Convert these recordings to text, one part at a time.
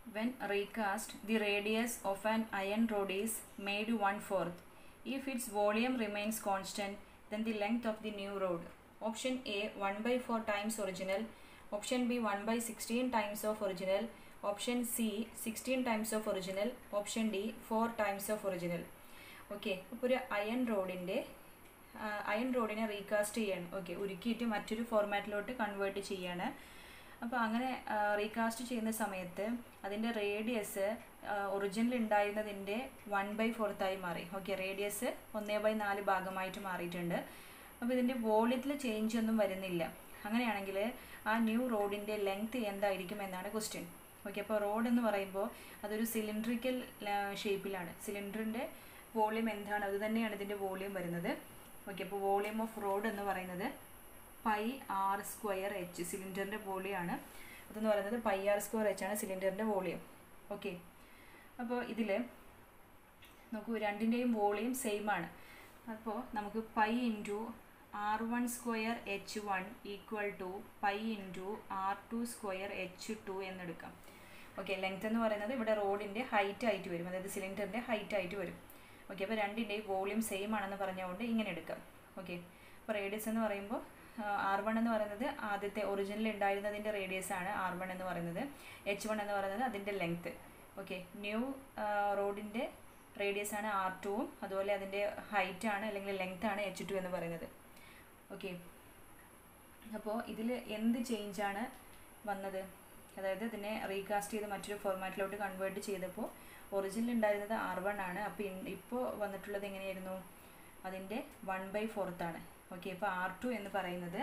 When recast, the radius of an iron rod is made one fourth. If its volume remains constant, then the length of the new rod. Option A 1 by 4 times original. Option B 1 by 16 times of original. Option C 16 times of original. Option D 4 times of original. Okay അപ്പോൾ ഒരു iron റോഡിൻ്റെ iron റോഡിനെ recast ചെയ്യാണ് okay ഉരുക്കിയിട്ട് മറ്റൊരു ഫോർമാറ്റിലോട്ട് convert ചെയ്യാണ് അപ്പോൾ അങ്ങനെ റീകാസ്റ്റ് ചെയ്യുന്ന സമയത്ത് അതിൻ്റെ റേഡിയസ് ഒറിജിനൽ ഉണ്ടായിരുന്നതിൻ്റെ വൺ ബൈ ഫോർത്തായി മാറി ഓക്കെ റേഡിയസ് ഒന്നേ ബൈ നാല് ഭാഗമായിട്ട് മാറിയിട്ടുണ്ട് അപ്പോൾ ഇതിൻ്റെ വോളിയത്തിൽ ചേഞ്ച് ഒന്നും വരുന്നില്ല അങ്ങനെയാണെങ്കിൽ ആ ന്യൂ റോഡിൻ്റെ ലെങ്ത് എന്തായിരിക്കും എന്നാണ് ക്വസ്റ്റ്യൻ ഓക്കെ അപ്പോൾ റോഡ് എന്ന് പറയുമ്പോൾ അതൊരു സിലിണ്ട്രിക്കൽ ഷേപ്പിലാണ് സിലിണ്ടറിൻ്റെ വോളിയം എന്താണ് അത് തന്നെയാണ് ഇതിൻ്റെ വോളിയം വരുന്നത് ഓക്കെ അപ്പോൾ വോളിയം ഓഫ് റോഡ് എന്ന് പറയുന്നത് പൈ ആർ സ്ക്വയർ എച്ച് സിലിണ്ടറിൻ്റെ വോളിയമാണ് അതെന്ന് പറയുന്നത് പൈ ആർ സ്ക്വയർ എച്ച് ആണ് സിലിണ്ടറിൻ്റെ വോളിയം ഓക്കെ അപ്പോൾ ഇതിൽ നോക്കൂ രണ്ടിൻ്റെയും വോളിയം സെയിം ആണ് അപ്പോൾ നമുക്ക് pi into R one square H one equal to pi into R two square H two എന്നെടുക്കാം ഓക്കെ ലെങ്ത് എന്ന് പറയുന്നത് ഇവിടെ റോഡിൻ്റെ ഹൈറ്റ് ആയിട്ട് വരും അതായത് സിലിണ്ടറിൻ്റെ ഹൈറ്റ് ആയിട്ട് വരും ഓക്കെ അപ്പോൾ രണ്ടിൻ്റെയും വോളിയം സെയിം ആണെന്ന് പറഞ്ഞുകൊണ്ട് ഇങ്ങനെ എടുക്കാം ഓക്കെ അപ്പോൾ റേഡിയസ് എന്ന് പറയുമ്പോൾ ആർ വൺ എന്ന് പറയുന്നത് ആദ്യത്തെ ഒറിജിനൽ ഉണ്ടായിരുന്നതിൻ്റെ റേഡിയസ് ആണ് ആർ വൺ എന്ന് പറയുന്നത് എച്ച് വൺ എന്ന് പറയുന്നത് അതിൻ്റെ ലെങ്ത്ത് ഓക്കെ ന്യൂ റോഡിൻ്റെ റേഡിയസ് ആണ് ആർ ടുവും അതുപോലെ അതിൻ്റെ ഹൈറ്റ് ആണ് അല്ലെങ്കിൽ ലെങ്ത് ആണ് എച്ച് ടു എന്ന് പറയുന്നത് ഓക്കെ അപ്പോൾ ഇതിൽ എന്ത് ചേഞ്ചാണ് വന്നത് അതായത് ഇതിനെ റീകാസ്റ്റ് ചെയ്ത് മറ്റൊരു ഫോർമാറ്റിലോട്ട് കൺവേർട്ട് ചെയ്തപ്പോൾ ഒറിജിനൽ ഉണ്ടായിരുന്നത് ആർ വൺ ആണ് അപ്പോൾ ഇപ്പോൾ വന്നിട്ടുള്ളത് എങ്ങനെയായിരുന്നു അതിൻ്റെ വൺ ബൈ ഫോർത്ത് ആണ് ഓക്കെ ഇപ്പോൾ ആർ ടു എന്ന് പറയുന്നത്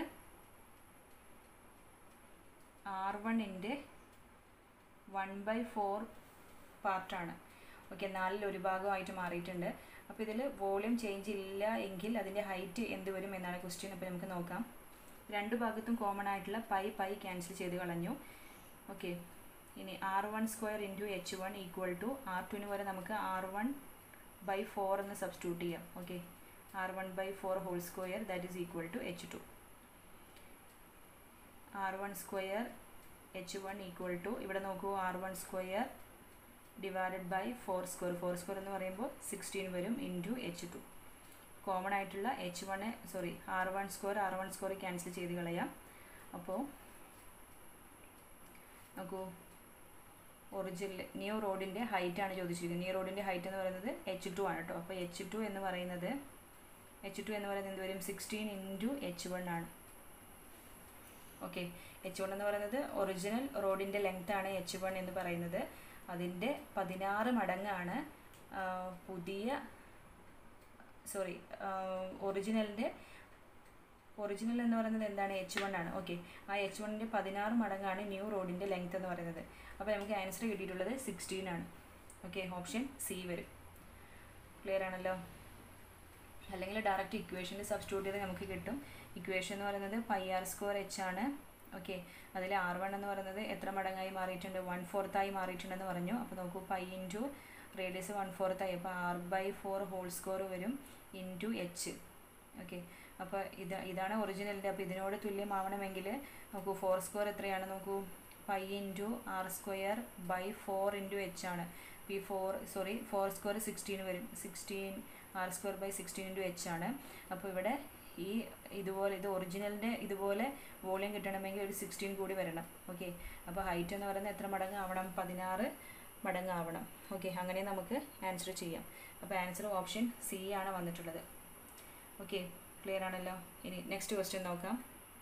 ആർ വണ്ണിൻ്റെ വൺ ബൈ ഫോർ പാർട്ടാണ് ഓക്കെ നാലിൽ ഒരു ഭാഗമായിട്ട് മാറിയിട്ടുണ്ട് അപ്പോൾ ഇതിൽ വോളിയം ചേഞ്ച് ഇല്ല എങ്കിൽ അതിൻ്റെ ഹൈറ്റ് എന്ത് വരും എന്നാണ് ക്വസ്റ്റ്യൻ അപ്പോൾ നമുക്ക് നോക്കാം രണ്ട് ഭാഗത്തും കോമൺ ആയിട്ടുള്ള പൈ പൈ ക്യാൻസൽ ചെയ്ത് കളഞ്ഞു ഓക്കെ ഇനി R one square into H one equal to R ടുവിന് വരെ നമുക്ക് ആർ വൺ ബൈ ഫോർ എന്ന് സബ്സ്റ്റിറ്റ്യൂട്ട് ചെയ്യാം okay R one by four whole square that is equal to H two R one square H one equal to ഇവിടെ നോക്കൂ R one square divided by four square four square എന്ന് പറയുമ്പോൾ sixteen വരും into H two common ആയിട്ടുള്ള H one sorry R one square R one square cancel ചെയ്ത് കളയാം അപ്പോൾ നോക്കൂ ഒറിജിനൽ ന്യൂ റോഡിൻ്റെ ഹൈറ്റ് ആണ് ചോദിച്ചിരിക്കുന്നത് ന്യൂ റോഡിൻ്റെ ഹൈറ്റ് എന്ന് പറയുന്നത് എച്ച് ടു ആണ് കേട്ടോ അപ്പോൾ എച്ച് ടു എന്ന് പറയുന്നത് എച്ച് ടു എന്ന് പറയുന്നത് എന്ത് വരും സിക്സ്റ്റീൻ ഇൻറ്റു എച്ച് വൺ ആണ് ഓക്കെ എച്ച് വൺ എന്ന് പറയുന്നത് ഒറിജിനൽ റോഡിൻ്റെ ലെങ്ത് ആണ് എച്ച് വൺ എന്ന് പറയുന്നത് അതിൻ്റെ പതിനാറ് മടങ്ങാണ് പുതിയ സോറി ഒറിജിനലിൻ്റെ ഒറിജിനൽ എന്ന് പറയുന്നത് എന്താണ് എച്ച് വൺ ആണ് ഓക്കെ ആ എച്ച് വണ്ണിൻ്റെ പതിനാറ് മടങ്ങാണ് ന്യൂ റോഡിൻ്റെ ലെങ്ത് എന്ന് പറയുന്നത് അപ്പോൾ നമുക്ക് ആൻസർ കിട്ടിയിട്ടുള്ളത് സിക്സ്റ്റീൻ ആണ് ഓക്കെ ഓപ്ഷൻ സി വരും ക്ലിയർ ആണല്ലോ അല്ലെങ്കിൽ ഡയറക്റ്റ് ഇക്വേഷനിൽ സബ്സ്റ്റിറ്റ്യൂട്ട് ചെയ്ത് നമുക്ക് കിട്ടും ഇക്വേഷൻ എന്ന് പറയുന്നത് പൈ ആർ സ്ക്വയർ എച്ച് ആണ് ഓക്കെ അതിൽ ആർ വൺ എന്ന് പറയുന്നത് എത്ര മടങ്ങായി മാറിയിട്ടുണ്ട് വൺ ഫോർത്തായി മാറിയിട്ടുണ്ടെന്ന് പറഞ്ഞു അപ്പോൾ നോക്കൂ പൈ ഇൻറ്റു റേഡിയസ് വൺ ഫോർത്തായി അപ്പോൾ R by four whole square വരും ഇൻറ്റു എച്ച് ഓക്കെ അപ്പോൾ ഇത് ഇതാണ് ഒറിജിനലിൻ്റെ അപ്പോൾ ഇതിനോട് തുല്യമാവണമെങ്കിൽ നോക്കൂ ഫോർ സ്ക്വയർ എത്രയാണ് നോക്കൂ pi into R square by four into H ആണ് P four sorry four square sixteen വരും sixteen R square by sixteen into H ആണ് അപ്പോൾ ഇവിടെ ഈ ഇതുപോലെ ഇത് ഒറിജിനലിൻ്റെ ഇതുപോലെ വോളിയം കിട്ടണമെങ്കിൽ ഒരു സിക്സ്റ്റീൻ കൂടി വരണം ഓക്കെ അപ്പോൾ ഹൈറ്റ് എന്ന് പറയുന്നത് എത്ര മടങ്ങ് ആവണം പതിനാറ് മടങ്ങ് ആവണം ഓക്കെ അങ്ങനെ നമുക്ക് ആൻസർ ചെയ്യാം അപ്പോൾ ആൻസർ ഓപ്ഷൻ സി ആണ് വന്നിട്ടുള്ളത് ഓക്കെ ക്ലിയർ ആണല്ലോ ഇനി നെക്സ്റ്റ് ക്വസ്റ്റ്യൻ നോക്കാം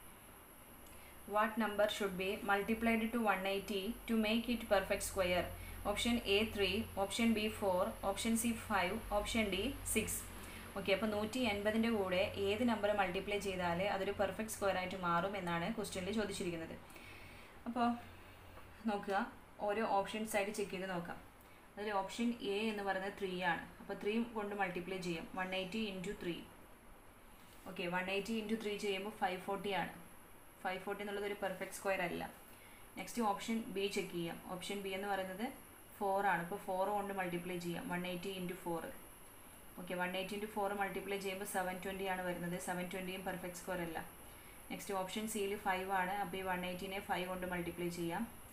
what number should be multiplied to one eighty to make it perfect square option A three option B four option C five option D six okay അപ്പോൾ നൂറ്റി എൺപതിൻ്റെ കൂടെ ഏത് number multiply ചെയ്താൽ അതൊരു perfect square ആയിട്ട് മാറും എന്നാണ് ക്വസ്റ്റ്യനിൽ ചോദിച്ചിരിക്കുന്നത് അപ്പോൾ നോക്കുക ഓരോ ഓപ്ഷൻസ് ആയിട്ട് ചെക്ക് ചെയ്ത് നോക്കാം അതിൽ ഓപ്ഷൻ എ എന്ന് പറയുന്നത് ത്രീ ആണ് അപ്പോൾ ത്രീ കൊണ്ട് മൾട്ടിപ്ലൈ ചെയ്യാം one eighty into three okay one eighty into three ചെയ്യുമ്പോൾ ഫൈവ് ഫോർട്ടി ആണ് ഫൈവ് ഫോർട്ടി എന്നുള്ളത് ഒരു പെർഫെക്റ്റ് സ്ക്വയർ അല്ല നെക്സ്റ്റ് ഓപ്ഷൻ ബി ചെക്ക് ചെയ്യാം ഓപ്ഷൻ ബി എന്ന് പറയുന്നത് ഫോർ ആണ് ഇപ്പോൾ ഫോർ കൊണ്ട് മൾട്ടിപ്ലൈ ചെയ്യാം one eighty into four okay one eighty into four multiply ചെയ്യുമ്പോൾ സെവൻ ട്വൻറ്റി ആണ് വരുന്നത് സെവൻ ട്വൻറ്റിയും പെർഫെക്റ്റ് സ്ക്വയർ അല്ല നെക്സ്റ്റ് ഓപ്ഷൻ സിയിൽ ഫൈവ് ആണ് അപ്പോൾ ഈ വൺ എയ്റ്റീനെ ഫൈവ് കൊണ്ട് മൾട്ടിപ്ലൈ ചെയ്യാം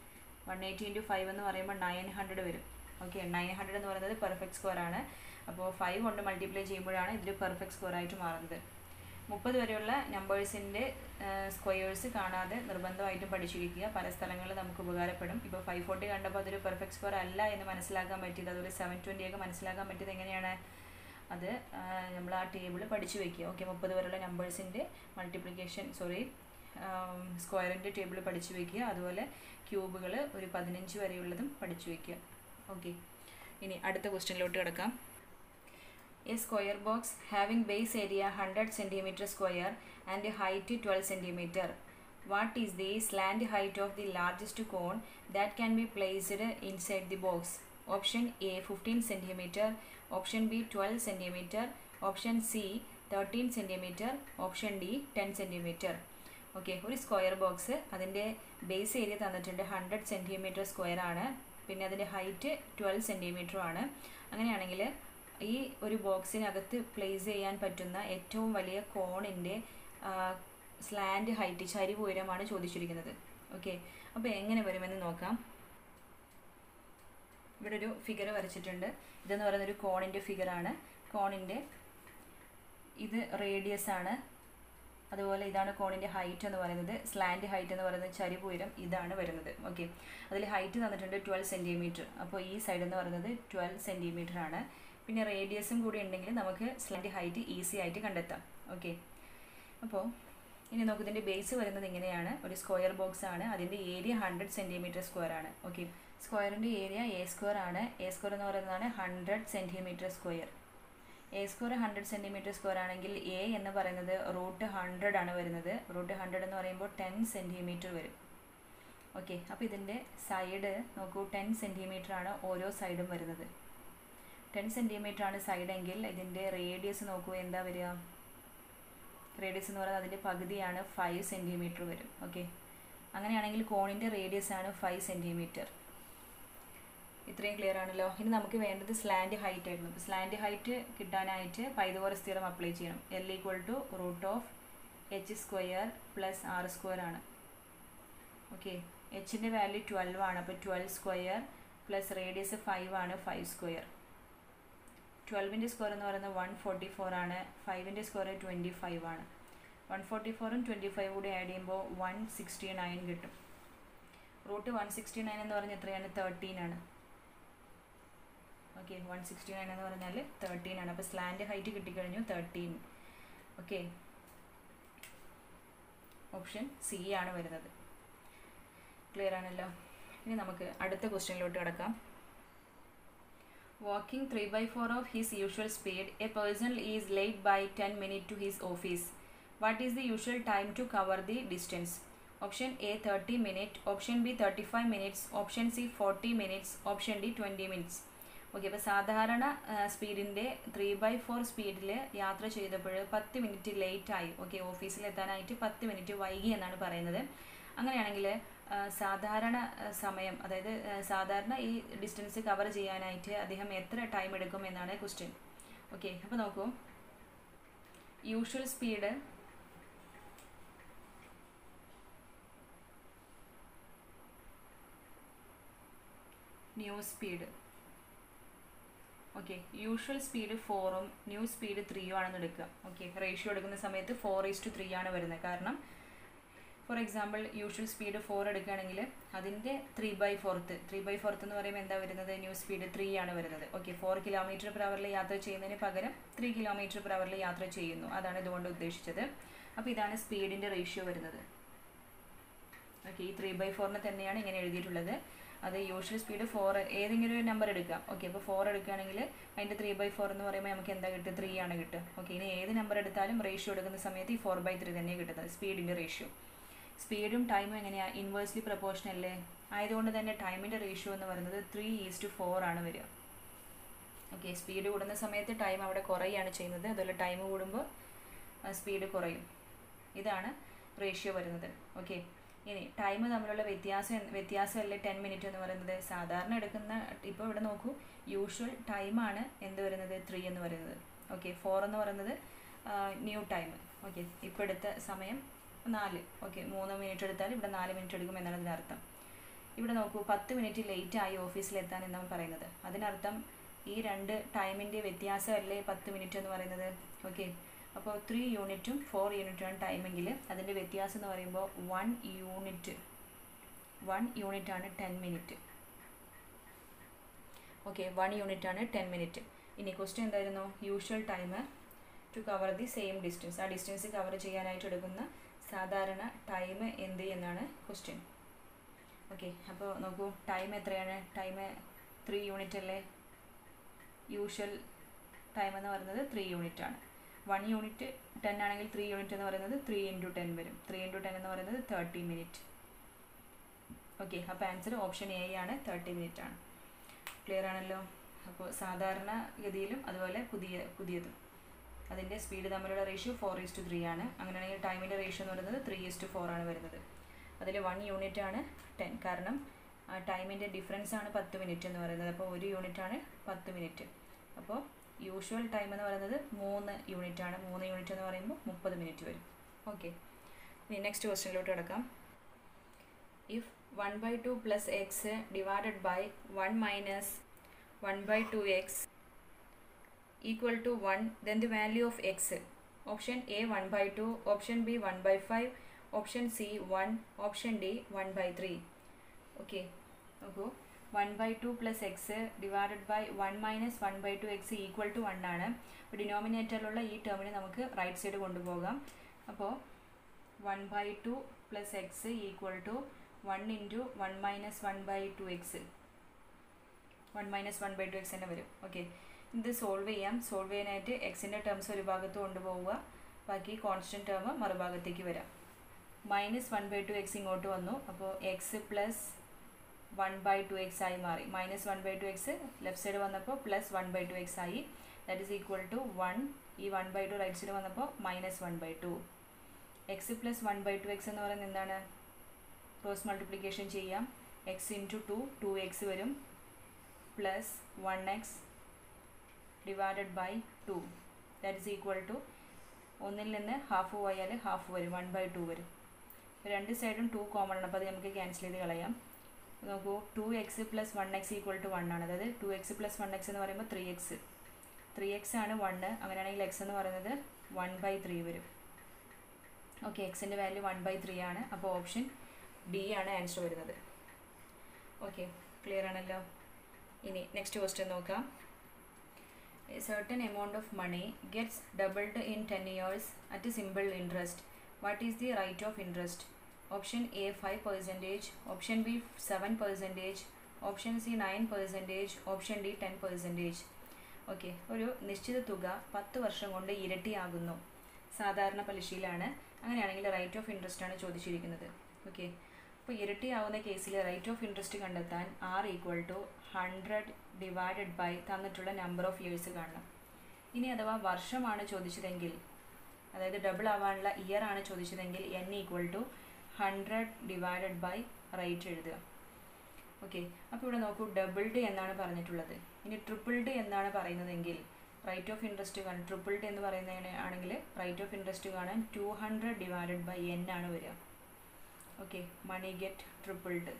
വൺ എയ്റ്റി ഇൻറ്റു ഫൈവ് എന്ന് പറയുമ്പോൾ നയൻ ഹൺഡ്രഡ് വരും ഓക്കെ നയൻ ഹൺഡ്രഡ് എന്ന് പറയുന്നത് പെർഫെക്റ്റ് സ്ക്വയർ ആണ് അപ്പോൾ ഫൈവ് കൊണ്ട് മൾട്ടിപ്ലൈ ചെയ്യുമ്പോഴാണ് ഇതിൽ പെർഫെക്റ്റ് സ്ക്വയർ ആയിട്ട് മാറുന്നത് മുപ്പത് വരെയുള്ള നമ്പേഴ്സിൻ്റെ സ്ക്വയേഴ്സ് കാണാതെ നിർബന്ധമായിട്ടും പഠിച്ചിരിക്കുക പല സ്ഥലങ്ങളിൽ നമുക്ക് ഉപകാരപ്പെടും ഇപ്പോൾ ഫൈവ് ഫോർട്ടി കണ്ടപ്പോൾ അതൊരു പെർഫെക്റ്റ് സ്ക്വയർ അല്ല എന്ന് മനസ്സിലാക്കാൻ പറ്റിയത് അതുപോലെ സെവൻ ട്വൻറ്റി ഒക്കെ മനസ്സിലാക്കാൻ പറ്റിയത് എങ്ങനെയാണ് അത് നമ്മൾ ആ ടേബിൾ പഠിച്ചു വെക്കുക ഓക്കെ മുപ്പത് വരെയുള്ള നമ്പേഴ്സിൻ്റെ മൾട്ടിപ്ലിക്കേഷൻ സോറി സ്ക്വയറിൻ്റെ ടേബിൾ പഠിച്ചു വെക്കുക അതുപോലെ ക്യൂബുകൾ ഒരു പതിനഞ്ച് വരെയുള്ളതും പഠിച്ചു വെക്കുക ഓക്കെ ഇനി അടുത്ത ക്വസ്റ്റ്യനിലോട്ട് കിടക്കാം A square box having base area 100 cm square and a height 12 cm. What is the slant height of the largest cone that can be placed inside the box? Option A 15 cm, option B 12 cm, option C 13 cm, option D 10 cm. Okay ഒരു square box അതിൻ്റെ base area തന്നിട്ടുണ്ട് hundred centimetre square ആണ് പിന്നെ അതിൻ്റെ height twelve സെൻറ്റിമീറ്ററും ആണ് അങ്ങനെയാണെങ്കിൽ ഈ ഒരു ബോക്സിനകത്ത് പ്ലേസ് ചെയ്യാൻ പറ്റുന്ന ഏറ്റവും വലിയ കോണിൻ്റെ സ്ലാൻഡ് ഹൈറ്റ് ചരിവ് ഉയരമാണ് ചോദിച്ചിരിക്കുന്നത് ഓക്കെ അപ്പോൾ എങ്ങനെ വരുമെന്ന് നോക്കാം ഇവിടെ ഒരു ഫിഗർ വരച്ചിട്ടുണ്ട് ഇതെന്ന് പറയുന്ന ഒരു കോണിൻ്റെ ഫിഗറാണ് കോണിൻ്റെ ഇത് റേഡിയസ് ആണ് അതുപോലെ ഇതാണ് കോണിൻ്റെ ഹൈറ്റ് എന്ന് പറയുന്നത് സ്ലാൻഡ് ഹൈറ്റ് എന്ന് പറയുന്നത് ചരിവ് ഉയരം ഇതാണ് വരുന്നത് ഓക്കെ അതിൽ ഹൈറ്റ് തന്നിട്ടുണ്ട് ട്വൽവ് സെൻറ്റിമീറ്റർ അപ്പോൾ ഈ സൈഡ് എന്ന് പറയുന്നത് ട്വൽവ് സെൻറ്റിമീറ്റർ ആണ് പിന്നെ റേഡിയസും കൂടി ഉണ്ടെങ്കിൽ നമുക്ക് സ്ലാൻഡ് ഹൈറ്റ് ഈസി ആയിട്ട് കണ്ടെത്താം ഓക്കെ അപ്പോൾ ഇനി നമുക്ക് ഇതിൻ്റെ ബേസ് വരുന്നത് ഇങ്ങനെയാണ് ഒരു സ്ക്വയർ ബോക്സ് ആണ് അതിൻ്റെ ഏരിയ ഹൺഡ്രഡ് സെൻറ്റിമീറ്റർ സ്ക്വയർ ആണ് ഓക്കെ സ്ക്വയറിൻ്റെ ഏരിയ എ സ്ക്വയർ ആണ് എ സ്ക്വയർ എന്ന് പറയുന്നതാണ് hundred centimetre square A square hundred centimetre square ആണെങ്കിൽ എ എന്ന് പറയുന്നത് റൂട്ട് ഹൺഡ്രഡ് ആണ് വരുന്നത് റൂട്ട് ഹൺഡ്രഡ് എന്ന് പറയുമ്പോൾ ടെൻ സെൻറ്റിമീറ്റർ വരും ഓക്കെ അപ്പോൾ ഇതിൻ്റെ സൈഡ് നോക്കൂ ടെൻ സെൻറ്റിമീറ്റർ ആണ് ഓരോ സൈഡും വരുന്നത് ടെൻ സെൻറ്റിമീറ്റർ ആണ് സൈഡ് എങ്കിൽ ഇതിൻ്റെ റേഡിയസ് നോക്കൂ എന്താ വരിക റേഡിയസ് എന്ന് പറയുന്നത് അതിൻ്റെ പകുതിയാണ് ഫൈവ് സെൻറ്റിമീറ്റർ വരും ഓക്കെ അങ്ങനെയാണെങ്കിൽ കോണിൻ്റെ റേഡിയസ് ആണ് ഫൈവ് സെൻറ്റിമീറ്റർ ഇത്രയും ക്ലിയർ ആണല്ലോ ഇനി നമുക്ക് വേണ്ടത് സ്ലാൻഡ് ഹൈറ്റ് ആയിരുന്നു അപ്പോൾ സ്ലാൻഡ് ഹൈറ്റ് കിട്ടാനായിട്ട് പൈതോറസ് തിയറം അപ്ലൈ ചെയ്യണം L equal to root of H square plus R square ആണ് ഓക്കെ എച്ചിൻ്റെ വാല്യൂ ട്വൽവ് ആണ് അപ്പോൾ twelve square plus radius five ആണ് ഫൈവ് സ്ക്വയർ ട്വൽവിൻ്റെ സ്ക്വയർ എന്ന് പറയുന്നത് വൺ ഫോർട്ടി ഫോർ ആണ് ഫൈവിൻ്റെ സ്ക്വയർ ട്വൻറ്റി ഫൈവ് ആണ് വൺ ഫോർട്ടി ഫോറും ട്വൻറ്റി ഫൈവ് കൂടി ആഡ് ചെയ്യുമ്പോൾ വൺ സിക്സ്റ്റി നയൻ കിട്ടും റൂട്ട് വൺ സിക്സ്റ്റി നയൻ എന്ന് പറഞ്ഞാൽ എത്രയാണ് തേർട്ടീൻ ആണ് ഓക്കെ വൺ സിക്സ്റ്റി നയൻ എന്ന് പറഞ്ഞാൽ തേർട്ടീൻ ആണ് അപ്പോൾ സ്ലാൻഡ് ഹൈറ്റ് കിട്ടിക്കഴിഞ്ഞു തേർട്ടീൻ ഓക്കെ ഓപ്ഷൻ സി ആണ് വരുന്നത് ക്ലിയർ ആണല്ലോ ഇനി നമുക്ക് അടുത്ത ക്വസ്റ്റ്യനിലോട്ട് കിടക്കാം Walking 3 by 4 of his usual speed, a person is late by 10 minutes to his office. What is the usual time to cover the distance? Option A 30 minutes, option B 35 minutes, option C 40 minutes, option D 20 minutes. Okay അപ്പോൾ സാധാരണ സ്പീഡിൻ്റെ three by four സ്പീഡിൽ യാത്ര ചെയ്തപ്പോൾ പത്ത് minute late ആയി okay ഓഫീസിൽ എത്താനായിട്ട് പത്ത് മിനിറ്റ് വൈകി എന്നാണ് പറയുന്നത് അങ്ങനെയാണെങ്കിൽ സാധാരണ സമയം അതായത് സാധാരണ ഈ ഡിസ്റ്റൻസ് കവർ ചെയ്യാനായിട്ട് അദ്ദേഹം എത്ര ടൈം എടുക്കും എന്നാണ് ക്വസ്റ്റ്യൻ ഓക്കെ അപ്പോൾ നോക്കൂ usual speed new speed okay usual speed ഫോറും ന്യൂ സ്പീഡ് ത്രീയും ആണെന്ന് എടുക്കുക ഓക്കെ റേഷ്യോ എടുക്കുന്ന സമയത്ത് ഫോർ ഈസ് ടു ത്രീ ആണ് വരുന്നത് കാരണം for example usual speed four എടുക്കുകയാണെങ്കിൽ അതിൻ്റെ three by fourth three by fourth എന്ന് പറയുമ്പോൾ എന്താ വരുന്നത് ന്യൂ സ്പീഡ് ത്രീ ആണ് വരുന്നത് ഓക്കെ ഫോർ കിലോമീറ്റർ പെർ അവറിൽ യാത്ര ചെയ്യുന്നതിന് പകരം ത്രീ കിലോമീറ്റർ പെർ അവറിൽ യാത്ര ചെയ്യുന്നു അതാണ് ഇതുകൊണ്ട് ഉദ്ദേശിച്ചത് അപ്പോൾ ഇതാണ് സ്പീഡിൻ്റെ റേഷ്യോ വരുന്നത് ഓക്കെ ഈ ത്രീ ബൈ ഫോറിന് തന്നെയാണ് ഇങ്ങനെ എഴുതിയിട്ടുള്ളത് അത് യൂഷ്വൽ സ്പീഡ് ഫോർ ഏതെങ്കിലും ഒരു നമ്പർ എടുക്കാം ഓക്കെ അപ്പോൾ ഫോർ എടുക്കുകയാണെങ്കിൽ അതിൻ്റെ ത്രീ ബൈ ഫോർ എന്ന് പറയുമ്പോൾ നമുക്ക് എന്താ കിട്ടുക ത്രീ ആണ് കിട്ടുക ഓക്കെ ഇനി ഏത് നമ്പർ എടുത്താലും റേഷ്യോ എടുക്കുന്ന സമയത്ത് ഈ ഫോർ ബൈ ത്രീ തന്നെയാണ് കിട്ടുന്നത് സ്പീഡിൻ്റെ റേഷ്യോ സ്പീഡും ടൈമും എങ്ങനെയാണ് ഇൻവേഴ്സ്ലി പ്രപ്പോർഷൻ അല്ലേ ആയതുകൊണ്ട് തന്നെ ടൈമിൻ്റെ റേഷ്യോ എന്ന് പറയുന്നത് ത്രീ ഈസ് ടു ഫോർ ആണ് വരിക ഓക്കെ സ്പീഡ് കൂടുന്ന സമയത്ത് ടൈം അവിടെ കുറയുകയാണ് ചെയ്യുന്നത് അതുപോലെ ടൈം കൂടുമ്പോൾ സ്പീഡ് കുറയും ഇതാണ് റേഷ്യോ വരുന്നത് ഓക്കെ ഇനി ടൈം തമ്മിലുള്ള വ്യത്യാസം വ്യത്യാസമല്ലേ ടെൻ മിനിറ്റ് എന്ന് പറയുന്നത് സാധാരണ എടുക്കുന്ന ഇപ്പോൾ ഇവിടെ നോക്കൂ യൂഷ്വൽ ടൈമാണ് എന്ത് വരുന്നത് ത്രീ എന്ന് പറയുന്നത് ഓക്കെ ഫോർ എന്ന് പറയുന്നത് ന്യൂ ടൈം ഓക്കെ ഇപ്പോൾ എടുത്ത സമയം നാല് ഓക്കെ മൂന്ന് മിനിറ്റ് എടുത്താൽ ഇവിടെ നാല് മിനിറ്റ് എടുക്കും എന്നാണ് ഇതിൻ്റെ അർത്ഥം ഇവിടെ നോക്കൂ പത്ത് മിനിറ്റ് ലേറ്റ് ആയി ഓഫീസിലെത്താൻ എന്നാണ് പറയുന്നത് അതിനർത്ഥം ഈ രണ്ട് ടൈമിൻ്റെ വ്യത്യാസമല്ലേ പത്ത് മിനിറ്റ് എന്ന് പറയുന്നത് ഓക്കെ അപ്പോൾ ത്രീ യൂണിറ്റും ഫോർ യൂണിറ്റുമാണ് ടൈമെങ്കിൽ അതിൻ്റെ വ്യത്യാസം എന്ന് പറയുമ്പോൾ വൺ യൂണിറ്റ് വൺ യൂണിറ്റ് ആണ് ten minute okay one unit ആണ് ടെൻ മിനിറ്റ് ഇനി ക്വസ്റ്റ്യൻ എന്തായിരുന്നു usual time to cover the same distance ആ ഡിസ്റ്റൻസ് കവർ ചെയ്യാനായിട്ട് എടുക്കുന്ന സാധാരണ ടൈം എന്ത് എന്നാണ് ക്വസ്റ്റ്യൻ ഓക്കെ അപ്പോൾ നോക്കൂ ടൈം എത്രയാണ് ടൈം ത്രീ യൂണിറ്റ് അല്ലേ യൂഷ്വൽ ടൈം എന്ന് പറയുന്നത് ത്രീ യൂണിറ്റ് ആണ് വൺ യൂണിറ്റ് ടെൻ ആണെങ്കിൽ ത്രീ യൂണിറ്റ് എന്ന് പറയുന്നത് ത്രീ ഇൻറ്റു ടെൻ വരും ത്രീ ഇൻറ്റു ടെൻ എന്ന് പറയുന്നത് തേർട്ടി മിനിറ്റ് ഓക്കെ അപ്പോൾ ആൻസർ ഓപ്ഷൻ എ ആണ് തേർട്ടി മിനിറ്റ് ആണ് ക്ലിയർ ആണല്ലോ അപ്പോൾ സാധാരണ ഗതിയിലും അതുപോലെ പുതിയ പുതിയതും അതിൻ്റെ സ്പീഡ് തമ്മിലുള്ള ratio four is to three ആണ് അങ്ങനെയാണെങ്കിൽ ടൈമിൻ്റെ റേഷ്യോ എന്ന് പറയുന്നത് ത്രീ ഈസ് ടു ഫോർ ആണ് വരുന്നത് അതിൽ വൺ യൂണിറ്റ് ആണ് ടെൻ കാരണം ആ ടൈമിൻ്റെ ഡിഫറൻസ് ആണ് പത്ത് മിനിറ്റ് എന്ന് പറയുന്നത് അപ്പോൾ ഒരു യൂണിറ്റ് ആണ് പത്ത് മിനിറ്റ് അപ്പോൾ യൂഷ്വൽ ടൈം എന്ന് പറയുന്നത് മൂന്ന് യൂണിറ്റ് ആണ് മൂന്ന് യൂണിറ്റ് എന്ന് പറയുമ്പോൾ മുപ്പത് മിനിറ്റ് വരും ഓക്കെ ഇനി നെക്സ്റ്റ് ക്വസ്റ്റ്യനിലോട്ട് കിടക്കാം if one by two plus X divided by one minus one by two X equal to 1 then the value of x option a 1 by 2 option b 1 by 5 option c 1 option d 1 by 3 okay നോക്കൂ one by two plus X divided by one minus one by two X equal to one ആണ് അപ്പോൾ ഡിനോമിനേറ്ററിലുള്ള ഈ ടേമിനെ നമുക്ക് right side കൊണ്ടുപോകാം അപ്പോൾ one by two plus X equal to one into one minus one by two X one minus one by two X തന്നെ വരും okay ഇത് solve ചെയ്യാം സോൾവ് ചെയ്യാനായിട്ട് എക്സിൻ്റെ ടേംസ് ഒരു ഭാഗത്ത് കൊണ്ടുപോവുക ബാക്കി കോൺസ്റ്റൻറ്റ് ടേം മറുഭാഗത്തേക്ക് വരാം minus one by two X ഇങ്ങോട്ട് വന്നു അപ്പോൾ X plus one by two X ആയി മാറി minus one by two X left side വന്നപ്പോൾ plus one by two X ആയി that is equal to one ഈ one by two right side വന്നപ്പോൾ minus one by two X plus one by two X എന്ന് പറയുന്നത് എന്താണ് cross multiplication ചെയ്യാം X into two two X വരും plus one X divided by two that is equal to ഒന്നിൽ നിന്ന് half പോയാൽ half വരും വൺ ബൈ ടു വരും രണ്ട് സൈഡും ടു കോമൺ ആണ് അപ്പോൾ അത് നമുക്ക് ക്യാൻസൽ ചെയ്ത് കളയാം നോക്കൂ two X plus one X equal to one ആണ് അതായത് two X plus one X എന്ന് പറയുമ്പോൾ ത്രീ എക്സ് ത്രീ എക്സ് ആണ് വണ്ണ് അങ്ങനെയാണെങ്കിൽ എക്സ് എന്ന് പറയുന്നത് വൺ ബൈ ത്രീ വരും ഓക്കെ എക്സിൻ്റെ വാല്യൂ വൺ ബൈ ത്രീ ആണ് അപ്പോൾ ഓപ്ഷൻ ഡി ആണ് ആൻസർ വരുന്നത് ഓക്കെ ക്ലിയർ ആണല്ലോ ഇനി നെക്സ്റ്റ് ക്വസ്റ്റ്യൻ നോക്കാം a certain amount of money gets doubled in 10 years at a simple interest what is the rate of interest option a 5 percentage option b 7 percentage option c 9 percentage option d 10 percentage okay ഒരു നിശ്ചിത തുക പത്ത് വർഷം കൊണ്ട് ഇരട്ടിയാകുന്നു സാധാരണ പലിശയിലാണ് അങ്ങനെയാണെങ്കിൽ rate of interest ആണ് ചോദിച്ചിരിക്കുന്നത് ഓക്കെ അപ്പോൾ ഇരട്ടിയാവുന്ന കേസിൽ റേറ്റ് ഓഫ് ഇൻട്രസ്റ്റ് കണ്ടെത്താൻ R equal to hundred divided by തന്നിട്ടുള്ള നമ്പർ ഓഫ് ഇയേഴ്സ് കാണണം ഇനി അഥവാ വർഷമാണ് ചോദിച്ചതെങ്കിൽ അതായത് ഡബിൾ ആവാനുള്ള ഇയർ ആണ് ചോദിച്ചതെങ്കിൽ N equal to hundred divided by rate എഴുതുക ഓക്കെ അപ്പോൾ ഇവിടെ നോക്കൂ ഡബിൾഡ് എന്നാണ് പറഞ്ഞിട്ടുള്ളത് ഇനി ട്രിപ്പിൾഡ് എന്നാണ് പറയുന്നതെങ്കിൽ റേറ്റ് ഓഫ് ഇൻട്രസ്റ്റ് കാണാൻ ട്രിപ്പിൾഡ് എന്ന് പറയുന്നതിന് ആണെങ്കിൽ റേറ്റ് ഓഫ് ഇൻട്രസ്റ്റ് കാണാൻ two hundred divided by N ആണ് വരിക ഓക്കെ മണി ഗെറ്റ് ട്രിപ്പിൾഡ്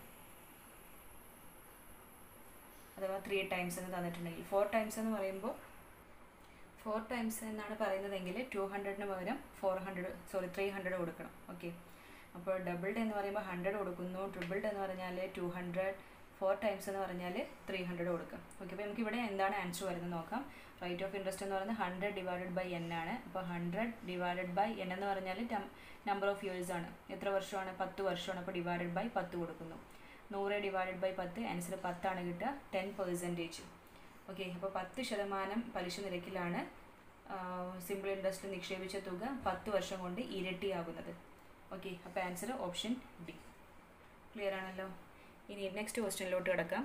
അഥവാ ത്രീ ടൈംസ് എന്ന് തന്നിട്ടുണ്ടെങ്കിൽ ഫോർ ടൈംസ് എന്ന് പറയുമ്പോൾ ഫോർ ടൈംസ് എന്നാണ് പറയുന്നതെങ്കിൽ ടു ഹൺഡ്രഡിന് പകരം four hundred sorry three hundred കൊടുക്കണം ഓക്കെ അപ്പോൾ ഡബിൾഡ് എന്ന് പറയുമ്പോൾ ഹൺഡ്രഡ് കൊടുക്കുന്നു ട്രിപ്പിൾഡ് എന്ന് പറഞ്ഞാൽ ടു ഹൺഡ്രഡ് ഫോർ ടൈംസ് എന്ന് പറഞ്ഞാൽ ത്രീ ഹൺഡ്രഡ് കൊടുക്കും ഓക്കെ അപ്പോൾ നമുക്ക് ഇവിടെ എന്താണ് ആൻസർ വരുന്നത് നോക്കാം റേറ്റ് ഓഫ് ഇൻട്രസ്റ്റ് എന്ന് പറയുന്നത് ഹൺഡ്രഡ് ഡിവൈഡഡ് ബൈ എൻ ആണ് അപ്പോൾ ഹൺഡ്രഡ് ഡിവൈഡഡ് ബൈ എൻ എന്ന് പറഞ്ഞാൽ നമ്പർ ഓഫ് ഇയേഴ്സ് ആണ് എത്ര വർഷമാണ് പത്ത് വർഷമാണ് അപ്പോൾ ഡിവൈഡഡ് ബൈ പത്ത് കൊടുക്കുന്നു നൂറ് ഡിവൈഡഡ് ബൈ പത്ത് ആൻസർ പത്താണ് കിട്ടുക ടെൻ പെർസെൻറ്റേജ് ഓക്കെ അപ്പോൾ പത്ത് ശതമാനം പലിശ നിരക്കിലാണ് സിമ്പിൾ ഇൻട്രസ്റ്റിൽ നിക്ഷേപിച്ച തുക പത്ത് വർഷം കൊണ്ട് ഇരട്ടിയാകുന്നത് ഓക്കെ അപ്പോൾ ആൻസർ ഓപ്ഷൻ ഡി ക്ലിയർ ആണല്ലോ ഇനി നെക്സ്റ്റ് ക്വസ്റ്റ്യനിലോട്ട് കിടക്കാം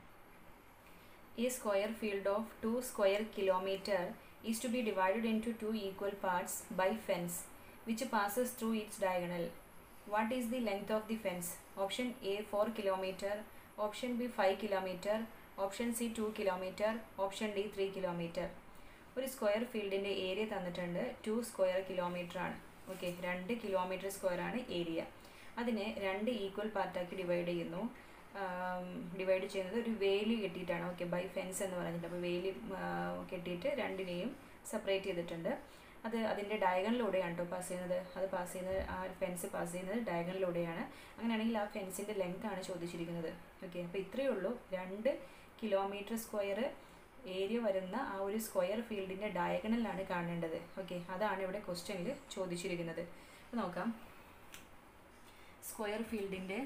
ഈ square field of two square kilometre is to be divided into two equal parts by fence which passes through its diagonal what is the length of the fence option A four kilometre option B five kilometre option C two kilometre option D three kilometre ഒരു square ഫീൽഡിൻ്റെ area തന്നിട്ടുണ്ട് two square kilometre ആണ് okay രണ്ട് kilometre square ആണ് area അതിനെ രണ്ട് equal പാർട്ടാക്കി divide ചെയ്യുന്നു ഡിവൈഡ് ചെയ്യുന്നത് ഒരു വേലി കെട്ടിയിട്ടാണ് ഓക്കെ ബൈ ഫെൻസ് എന്ന് പറഞ്ഞിട്ട് അപ്പോൾ വേലി കെട്ടിയിട്ട് രണ്ടിനെയും സെപ്പറേറ്റ് ചെയ്തിട്ടുണ്ട് അത് അതിൻ്റെ ഡയഗണിലൂടെയാണ് കേട്ടോ പാസ് ചെയ്യുന്നത് അത് പാസ് ചെയ്യുന്നത് ആ ഫെൻസ് പാസ് ചെയ്യുന്നത് ഡയഗണിലൂടെയാണ് അങ്ങനെയാണെങ്കിൽ ആ ഫെൻസിൻ്റെ ലെങ്ത് ആണ് ചോദിച്ചിരിക്കുന്നത് ഓക്കെ അപ്പോൾ ഇത്രയേ ഉള്ളൂ രണ്ട് കിലോമീറ്റർ സ്ക്വയർ ഏരിയ വരുന്ന ആ ഒരു സ്ക്വയർ ഫീൽഡിൻ്റെ ഡയഗണലാണ് കാണേണ്ടത് ഓക്കെ അതാണ് ഇവിടെ ക്വസ്റ്റ്യനിൽ ചോദിച്ചിരിക്കുന്നത് അപ്പോൾ നോക്കാം സ്ക്വയർ ഫീൽഡിൻ്റെ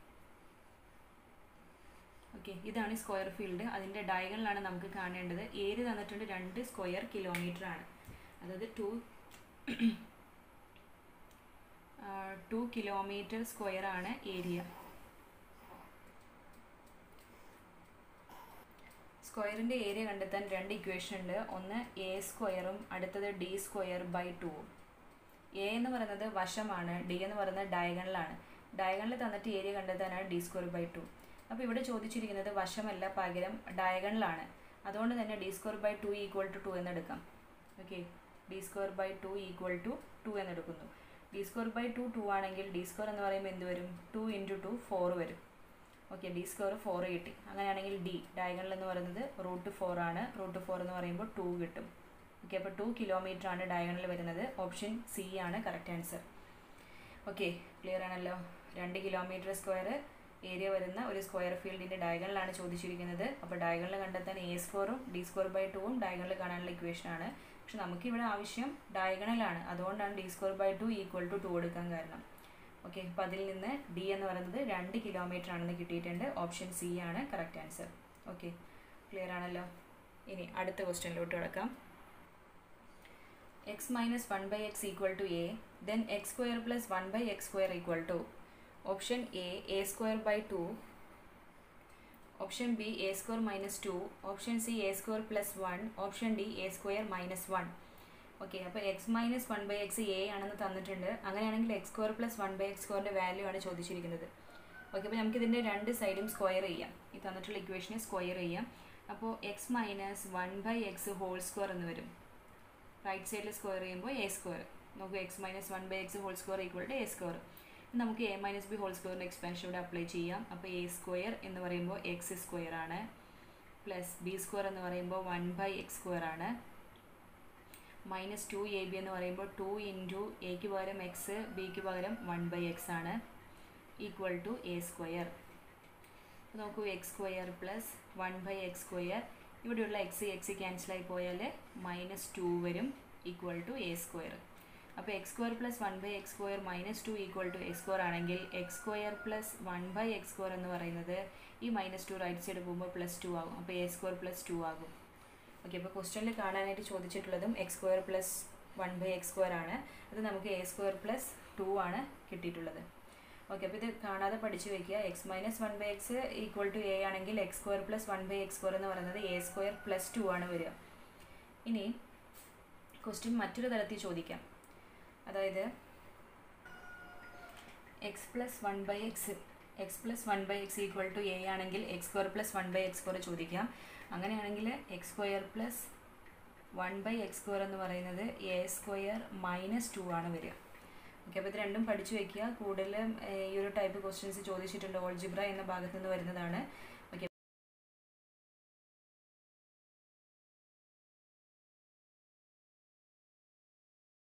ഓക്കെ ഇതാണ് സ്ക്വയർ ഫീൽഡ് അതിൻ്റെ ഡയഗണലാണ് നമുക്ക് കാണേണ്ടത് ഏരിയ തന്നിട്ടുണ്ട് രണ്ട് സ്ക്വയർ കിലോമീറ്റർ ആണ് അതായത് ടു ടു കിലോമീറ്റർ സ്ക്വയർ ആണ് ഏരിയ സ്ക്വയറിൻ്റെ ഏരിയ കണ്ടെത്താൻ രണ്ട് ഇക്വേഷൻ ഉണ്ട് ഒന്ന് എ സ്ക്വയറും അടുത്തത് ഡി സ്ക്വയർ ബൈ ടൂവും എ എന്ന് പറയുന്നത് വശമാണ് ഡി എന്ന് പറയുന്നത് ഡയഗണലാണ് ഡയഗണൽ തന്നിട്ട് ഏരിയ കണ്ടെത്താനാണ് ഡി സ്ക്വയർ ബൈ ടു അപ്പോൾ ഇവിടെ ചോദിച്ചിരിക്കുന്നത് വശമല്ല പകരം ഡയഗണലാണ് അതുകൊണ്ട് തന്നെ D square by two equal to two എന്നെടുക്കാം ഓക്കെ D square by two equal to two എന്നെടുക്കുന്നു D square by two to ആണെങ്കിൽ ഡി സ്ക്വയർ എന്ന് പറയുമ്പോൾ എന്ത് വരും ടു ഇൻറ്റു ടു ഫോർ വരും ഓക്കെ ഡി സ്ക്വയർ ഫോർ കിട്ടി അങ്ങനെയാണെങ്കിൽ ഡി ഡയഗണൽ എന്ന് പറയുന്നത് റൂട്ട് ഫോർ ആണ് റൂട്ട് ഫോർ എന്ന് പറയുമ്പോൾ ടു കിട്ടും ഓക്കെ അപ്പോൾ ടു കിലോമീറ്റർ ആണ് ഡയഗണൽ വരുന്നത് ഓപ്ഷൻ സി ആണ് കറക്റ്റ് ആൻസർ ഓക്കെ ക്ലിയർ ആണല്ലോ രണ്ട് കിലോമീറ്റർ സ്ക്വയർ ഏരിയ വരുന്ന ഒരു സ്ക്വയർ ഫീൽഡിൻ്റെ ഡയഗണലാണ് ചോദിച്ചിരിക്കുന്നത് അപ്പോൾ ഡയഗണൽ കണ്ടെത്താൻ എ സ്ക്വയറും ഡി സ്ക്വയർ ബൈ ടുവും ഡയഗണൽ കാണാനുള്ള ഇക്വേഷൻ ആണ് പക്ഷെ നമുക്കിവിടെ ആവശ്യം ഡയഗണലാണ് അതുകൊണ്ടാണ് D square by two equal to two എടുക്കാൻ കാരണം ഓക്കെ അപ്പോൾ അതിൽ നിന്ന് ഡി എന്ന് പറയുന്നത് രണ്ട് കിലോമീറ്റർ ആണെന്ന് കിട്ടിയിട്ടുണ്ട് ഓപ്ഷൻ സി ആണ് കറക്റ്റ് ആൻസർ ഓക്കെ ക്ലിയർ ആണല്ലോ ഇനി അടുത്ത ക്വസ്റ്റ്യനിലോട്ട് കിടക്കാം X minus one by X equal to A then X square plus one by X square equal to option A A square by two option B A square minus two option C A square plus one option D A square minus one okay അപ്പോൾ X minus one by X A ആണെന്ന് തന്നിട്ടുണ്ട് അങ്ങനെയാണെങ്കിൽ X square plus one by X സ്ക്വയറിൻ്റെ value ആണ് ചോദിച്ചിരിക്കുന്നത് okay അപ്പോൾ നമുക്ക് ഇതിൻ്റെ രണ്ട് സൈഡും സ്ക്വയർ ചെയ്യാം ഈ തന്നിട്ടുള്ള ഇക്വേഷനെ സ്ക്വയർ ചെയ്യാം അപ്പോൾ X minus one by X whole square എന്ന് വരും റൈറ്റ് സൈഡിൽ സ്ക്വയർ ചെയ്യുമ്പോൾ എ സ്ക്വയർ നമുക്ക് X minus one by X whole square equal to A square നമുക്ക് എ മൈനസ് ബി ഹോൾ സ്ക്വയറിൻ്റെ എക്സ്പാൻഷൻ ഇവിടെ അപ്ലൈ ചെയ്യാം അപ്പോൾ എ സ്ക്വയർ എന്ന് പറയുമ്പോൾ എക്സ് സ്ക്വയർ ആണ് പ്ലസ് ബി സ്ക്വയർ എന്ന് പറയുമ്പോൾ വൺ ബൈ എക്സ് സ്ക്വയർ ആണ് മൈനസ് ടു എ ബി എന്ന് പറയുമ്പോൾ ടു ഇൻറ്റു എക്ക് പകരം എക്സ് ബിക്ക് പകരം വൺ ബൈ എക്സ് ആണ് ഈക്വൽ ടു എ സ്ക്വയർ അപ്പോൾ നോക്കൂ X square plus one by X square ഇവിടെയുള്ള എക്സ് എക്സ് ക്യാൻസലായി പോയാൽ മൈനസ് ടു വരും ഈക്വൽ ടു എ സ്ക്വയർ അപ്പോൾ X square plus one by X square minus two equal to X square ആണെങ്കിൽ X square plus one by X square എന്ന് പറയുന്നത് ഈ minus two right side പോകുമ്പോൾ plus two ആകും അപ്പോൾ A square plus two ആകും okay അപ്പോൾ ക്വസ്റ്റ്യനിൽ കാണാനായിട്ട് ചോദിച്ചിട്ടുള്ളതും X square plus one by X square ആണ് അത് നമുക്ക് എ സ്ക്വയർ പ്ലസ് ടു ആണ് കിട്ടിയിട്ടുള്ളത് ഓക്കെ അപ്പോൾ ഇത് കാണാതെ പഠിച്ചു വെക്കുക X minus one by X equal to A ആണെങ്കിൽ X square plus one by X square എന്ന് പറയുന്നത് എ സ്ക്വയർ പ്ലസ് ടു ആണ് വരിക ഇനി ക്വസ്റ്റ്യൻ മറ്റൊരു തരത്തിൽ ചോദിക്കാം അതായത് X plus one by X X plus one by X equal to A ആണെങ്കിൽ X square plus one by X square ചോദിക്കാം അങ്ങനെയാണെങ്കിൽ X square plus one by X square എന്ന് പറയുന്നത് എ സ്ക്വയർ മൈനസ് ടു ആണ് വരിക okay അപ്പോൾ ഇത് രണ്ടും പഠിച്ചു വെക്കുക കൂടുതലും ഈ ഒരു ടൈപ്പ് ക്വസ്റ്റ്യൻസ് ചോദിച്ചിട്ടുണ്ട് ഓൾജിബ്ര എന്ന ഭാഗത്ത് നിന്ന് വരുന്നതാണ്